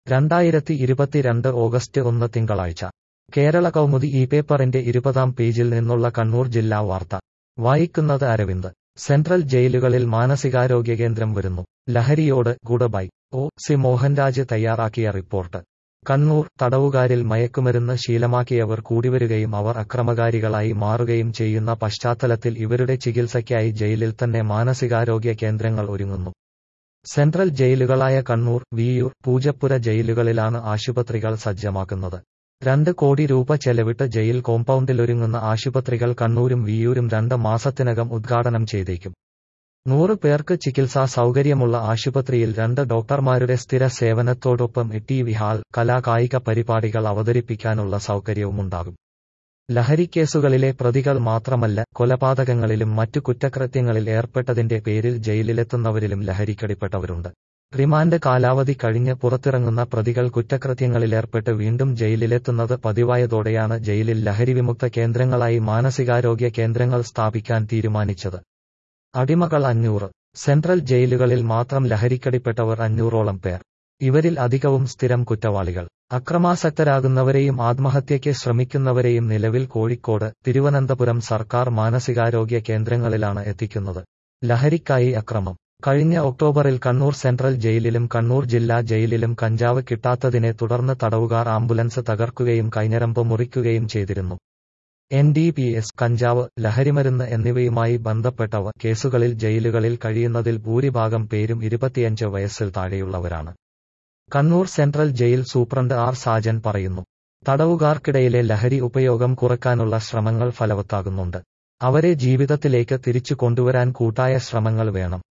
രണ്ടായിരത്തി ഇരുപത്തിരണ്ട് ഓഗസ്റ്റ് ഒന്ന് തിങ്കളാഴ്ച കേരള കൗമുദി ഈ പേപ്പറിന്റെ ഇരുപതാം പേജിൽ നിന്നുള്ള കണ്ണൂർ ജില്ലാ വാർത്ത വായിക്കുന്നത് അരവിന്ദ് സെൻട്രൽ ജയിലുകളിൽ മാനസികാരോഗ്യ കേന്ദ്രം വരുന്നു ലഹരിയോട് ഗുഡബൈ ഒ സി മോഹൻരാജ് തയ്യാറാക്കിയ റിപ്പോർട്ട് കണ്ണൂർ തടവുകാരിൽ മയക്കുമരുന്ന് ശീലമാക്കിയവർ കൂടിവരികയും അവർ അക്രമകാരികളായി മാറുകയും ചെയ്യുന്ന പശ്ചാത്തലത്തിൽ ഇവരുടെ ചികിത്സയ്ക്കായി ജയിലിൽ തന്നെ മാനസികാരോഗ്യ കേന്ദ്രങ്ങൾ ഒരുങ്ങുന്നു സെൻട്രൽ ജയിലുകളായ കണ്ണൂർ വിയൂർ പൂജപ്പുര ജയിലുകളിലാണ് ആശുപത്രികൾ സജ്ജമാക്കുന്നത് രണ്ട് കോടി രൂപ ചെലവിട്ട് ജയിൽ കോമ്പൗണ്ടിലൊരുങ്ങുന്ന ആശുപത്രികൾ കണ്ണൂരും വിയൂരും രണ്ട് മാസത്തിനകം ഉദ്ഘാടനം ചെയ്തേക്കും നൂറ് പേർക്ക് ചികിത്സാ സൗകര്യമുള്ള ആശുപത്രിയിൽ രണ്ട് ഡോക്ടർമാരുടെ സ്ഥിര സേവനത്തോടൊപ്പം ടി വി ഹാൾ കലാകായിക പരിപാടികൾ അവതരിപ്പിക്കാനുള്ള സൗകര്യവുമുണ്ടാകും ലഹരിക്കേസുകളിലെ പ്രതികൾ മാത്രമല്ല കൊലപാതകങ്ങളിലും മറ്റു കുറ്റകൃത്യങ്ങളിൽ ഏർപ്പെട്ടതിന്റെ പേരിൽ ജയിലിലെത്തുന്നവരിലും ലഹരിക്കടിപ്പെട്ടവരുണ്ട് റിമാൻഡ് കാലാവധി കഴിഞ്ഞ് പുറത്തിറങ്ങുന്ന പ്രതികൾ കുറ്റകൃത്യങ്ങളിലേർപ്പെട്ട് വീണ്ടും ജയിലിലെത്തുന്നത് പതിവായതോടെയാണ് ജയിലിൽ ലഹരിവിമുക്ത കേന്ദ്രങ്ങളായി മാനസികാരോഗ്യ കേന്ദ്രങ്ങൾ സ്ഥാപിക്കാൻ തീരുമാനിച്ചത് അടിമകൾ അഞ്ഞൂറ് സെൻട്രൽ ജയിലുകളിൽ മാത്രം ലഹരിക്കടിപ്പെട്ടവർ അഞ്ഞൂറോളം പേർ ഇവരിൽ അധികവും സ്ഥിരം കുറ്റവാളികൾ അക്രമാസക്തരാകുന്നവരെയും ആത്മഹത്യയ്ക്ക് ശ്രമിക്കുന്നവരെയും നിലവിൽ കോഴിക്കോട് തിരുവനന്തപുരം സർക്കാർ മാനസികാരോഗ്യ കേന്ദ്രങ്ങളിലാണ് എത്തിക്കുന്നത് ലഹരിക്കായി അക്രമം കഴിഞ്ഞ ഒക്ടോബറിൽ കണ്ണൂർ സെൻട്രൽ ജയിലിലും കണ്ണൂർ ജില്ലാ ജയിലിലും കഞ്ചാവ് കിട്ടാത്തതിനെ തുടർന്ന് തടവുകാർ ആംബുലൻസ് തകർക്കുകയും കൈഞ്ഞരമ്പ് മുറിക്കുകയും ചെയ്തിരുന്നു എൻ ഡി പി എസ് കഞ്ചാവ് ലഹരിമരുന്ന് എന്നിവയുമായി ബന്ധപ്പെട്ടവ കേസുകളിൽ ജയിലുകളിൽ കഴിയുന്നതിൽ ഭൂരിഭാഗം പേരും ഇരുപത്തിയഞ്ച് വയസ്സിൽ താഴെയുള്ളവരാണ് Kannur central jail superintendent R Sajan പറയുന്നു തടവുകാർക്കിടയിലെ ലഹരി ഉപയോഗം കുറയ്ക്കാനുള്ള ശ്രമങ്ങൾ ഫലവത്താകുന്നുണ്ട് അവരെ ജീവിതത്തിലേക്ക് തിരിച്ചു കൊണ്ടുവരാൻ കൂട്ടായ ശ്രമങ്ങൾ വേണം